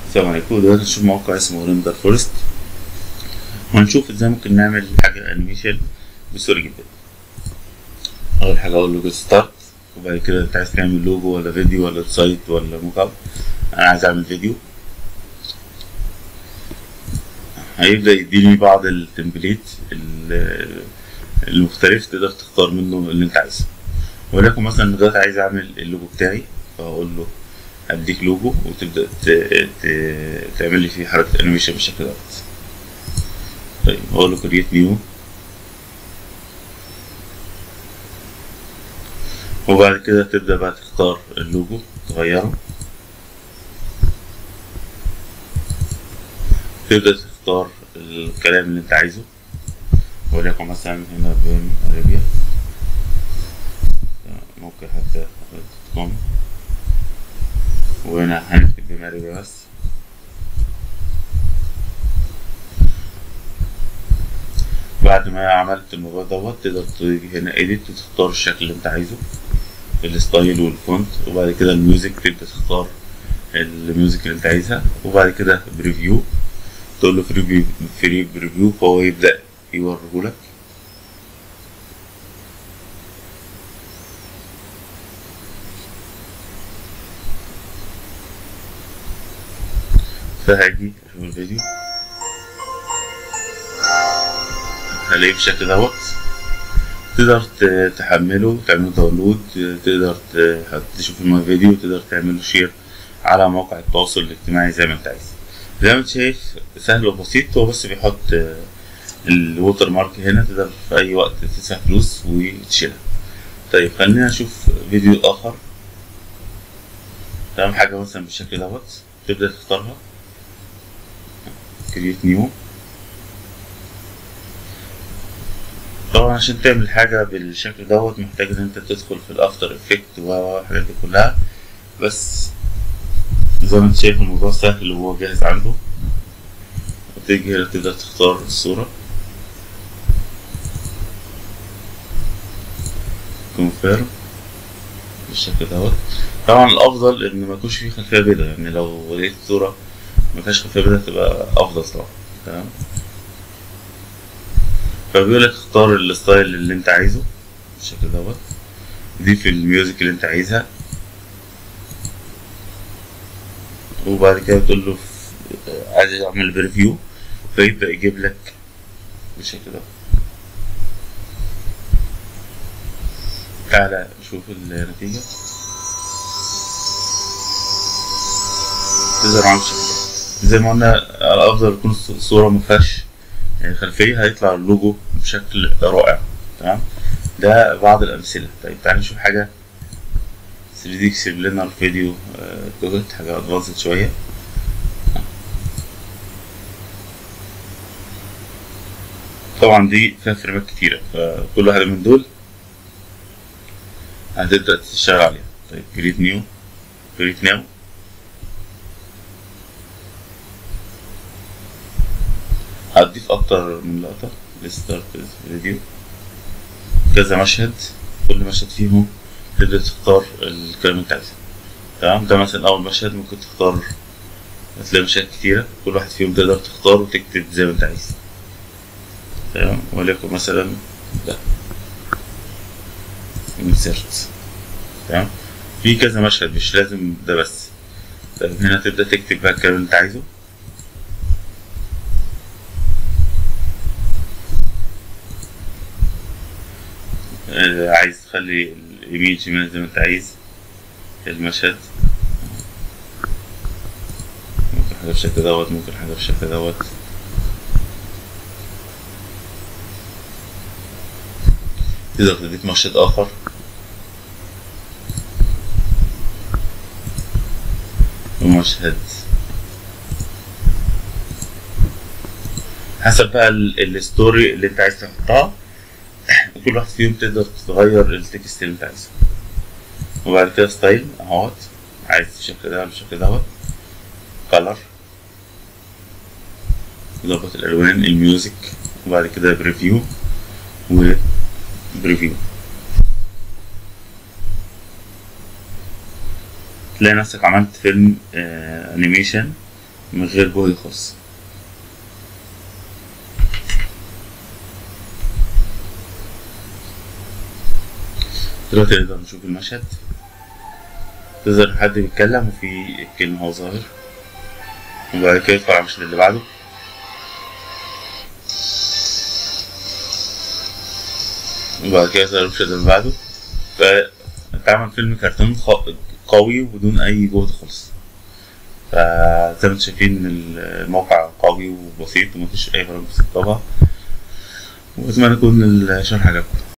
السلام عليكم دلوقتي نشوف موقع اسمه ريندر فورست وهنشوف ازاي ممكن نعمل حاجة انيميشن بسهولة جدا أول حاجة أقول له جيت ستارت وبعد كده أنت عايز تعمل لوجو ولا فيديو ولا سايت ولا موك اب أنا عايز أعمل فيديو هيبدأ يديني بعض التمبليت ال- المختلف تقدر تختار منه اللي أنت عايزه ولكن مثلا دلوقتي عايز أعمل اللوجو بتاعي فأقول له هديك لوجو وتبدأ ت- ت- تعمل لي فيه حركة انيميشن بالشكل دوت طيب أقول له كريت نيو وبعد كده تبدأ بقى تختار اللوجو تغيره تبدأ تختار الكلام اللي انت عايزه وليكن مثلا هنا بين ارابيا ممكن حتى كوم وهنا هنكتب بين ارابيا بس بعد ما عملت الموضوع دوت تقدر تيجي هنا edit وتختار الشكل اللي انت عايزه الستايل والفونت وبعد كده الميوزك تبدأ تختار الميوزك اللي انت عايزها وبعد كده بريفيو تقول له فري فري بريفيو فهو يبدأ يوريهولك فهاجي اشوف الفيديو هلاقيه بالشكل دوت تقدر ت- تحمله تعمله داونلود تقدر ت- تشوف الفيديو تقدر تعمله شير على مواقع التواصل الاجتماعي زي ما انت عايز زي ما انت شايف سهل وبسيط هو بس بيحط الووتر مارك هنا تقدر في اي وقت تدفع فلوس وتشيلها طيب خلينا نشوف فيديو اخر تمام حاجة مثلا بالشكل دوت تبدأ تختارها كريت نيو طبعا عشان تعمل حاجة بالشكل دوت محتاج ان انت تدخل في الافتر افكت والحاجات دي كلها بس زي ما انت شايف الموضوع سهل وهو جاهز عنده وتيجي هنا تقدر تختار الصورة كونفيرم بالشكل دوت طبعا الافضل ان ما يكونش فيه خلفية بيضاء يعني لو لقيت صورة ما فيهاش خلفية بيضاء تبقى افضل طبعا تمام فبيقول لك اختار الستايل اللي انت عايزه بالشكل دوت ضيف الميوزك اللي انت عايزها وبعد كده تقول له ف- عايز اعمل بريفيو فيبدأ يجيب لك بالشكل ده تعالى شوف النتيجة تظهر معاك بالشكل ده زي ما قلنا الأفضل يكون الص- الصورة مفيهاش خلفية هيطلع اللوجو بشكل رائع تمام ده بعض الأمثلة طيب تعالى نشوف حاجة 3 دي يكسب لنا الفيديو آه، دوت حاجة ادفانسد شوية طبعا دي فيها فريمات كتيرة فكل واحدة من دول هتبدأ تشتغل عليها طيب كريت نيو كريت ناو هتضيف أكتر من لقطة لستارت فيديو كذا مشهد كل مشهد فيهم تبدأ تختار الكلام اللي انت عايزه تمام ده مثلا أول مشهد ممكن تختار هتلاقي مشاهد كتيرة كل واحد فيهم تقدر تختار وتكتب زي ما انت عايز تمام وليكن مثلا ده انسرت تمام في كذا مشهد مش لازم ده بس طيب هنا تبدأ تكتب بقى الكلام اللي انت عايزه آه، عايز تخلي الايميج من زي ما انت عايز المشهد ممكن حاجة بالشكل دوت ممكن حاجة بالشكل دوت تقدر تضيف مشهد آخر ومشهد حسب بقى ال- الستوري اللي انت عايز تحطها كل واحد فيهم تقدر تغير التكست اللي انت عايزه وبعد كده ستايل اهوت عايز الشكل ده بالشكل دوت كلر ظبط الالوان الميوزك وبعد كده بريفيو وبريفيو تلاقي نفسك عملت فيلم آه انيميشن من غير جهد خالص دلوقتي نقدر نشوف المشهد تظهر حد بيتكلم وفي كلمة هو ظاهر وبعد كده يدخل على المشهد اللي بعده وبعد كده يظهر المشهد اللي بعده فاتعمل فيلم كرتون خ- قوي وبدون أي جهد خالص فزي ما انتم شايفين إن الموقع قوي وبسيط ومفيش أي برامج بتستخدمها وأتمنى يكون الشرح عجبكم